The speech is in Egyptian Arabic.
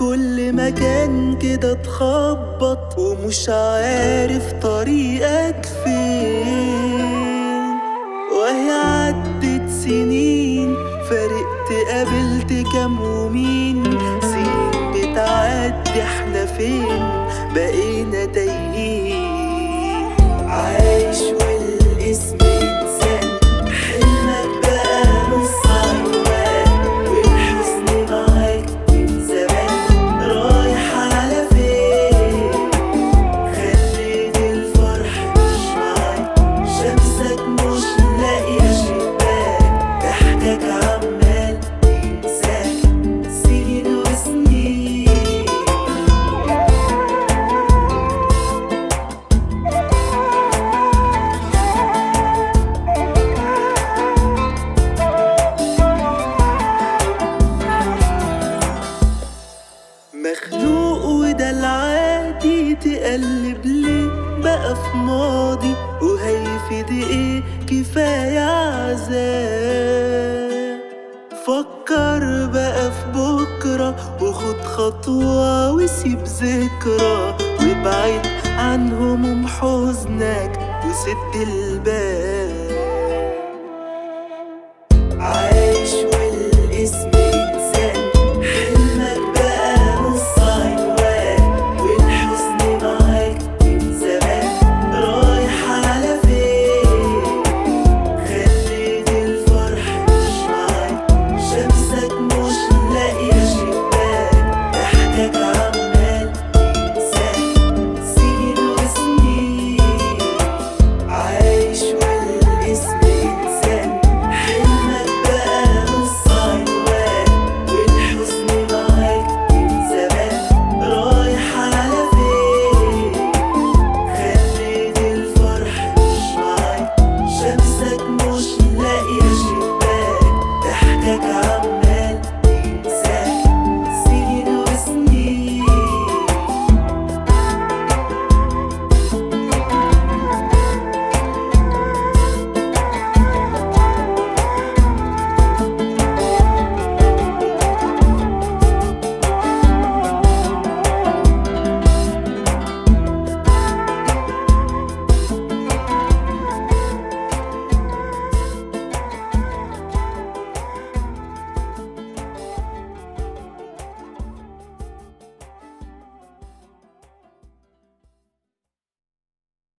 كل مكان كده تخبط ومش عارف طريقك فين وهي عدت سنين فرقت قابلت كام ومين سنين بتعدي احنا فين بقينا تايهين عايش والاسم انسان حلمك بقى نص عنوان والحزن معاك من زمان رايح على فين خليت الفرح مش معاك شمسك مش لاقية شباك ضحكك عمال ينساك سنين وسنين مخلوق وده العادي تقلب ليه بقى في ماضي وهيفيد ايه كفاية عذاب فكر بقى في بكرة وخد خطوة وسيب ذكرى وابعد عن هموم حزنك وسد الباب